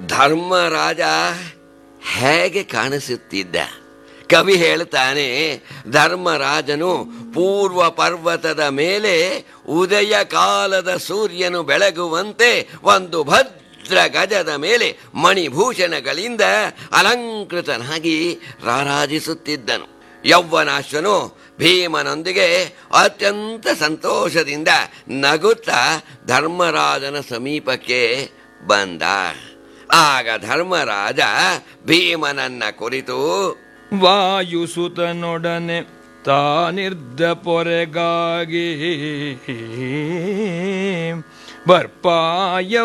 ಧರ್ಮರಾಜ ಹೇಗೆ ಕಾಣಿಸುತ್ತಿದ್ದ ಕವಿ ಹೇಳ್ತಾನೆ ಧರ್ಮರಾಜನು ಪೂರ್ವ ಪರ್ವತದ ಮೇಲೆ ಉದಯ ಕಾಲದ ಸೂರ್ಯನು ಬೆಳಗುವಂತೆ ಒಂದು ಭದ್ರ ಗಜದ ಮೇಲೆ ಮಣಿಭೂಷಣಗಳಿಂದ ಅಲಂಕೃತನಾಗಿ ರಾರಾಜಿಸುತ್ತಿದ್ದನು ಯೌವನಾಶ್ವನು ಭೀಮನೊಂದಿಗೆ ಅತ್ಯಂತ ಸಂತೋಷದಿಂದ ನಗುತ್ತಾ ಧರ್ಮರಾಜನ ಸಮೀಪಕ್ಕೆ ಬಂದ ಆಗ ಧರ್ಮರಾಜ ಭೀಮನನ್ನ ಕುರಿತು ವಾಯುಸುತನೊಡನೆ ತಾನಿರ್ದ ಪೊರೆಗಾಗಿ ಬರ್ಪಾಯ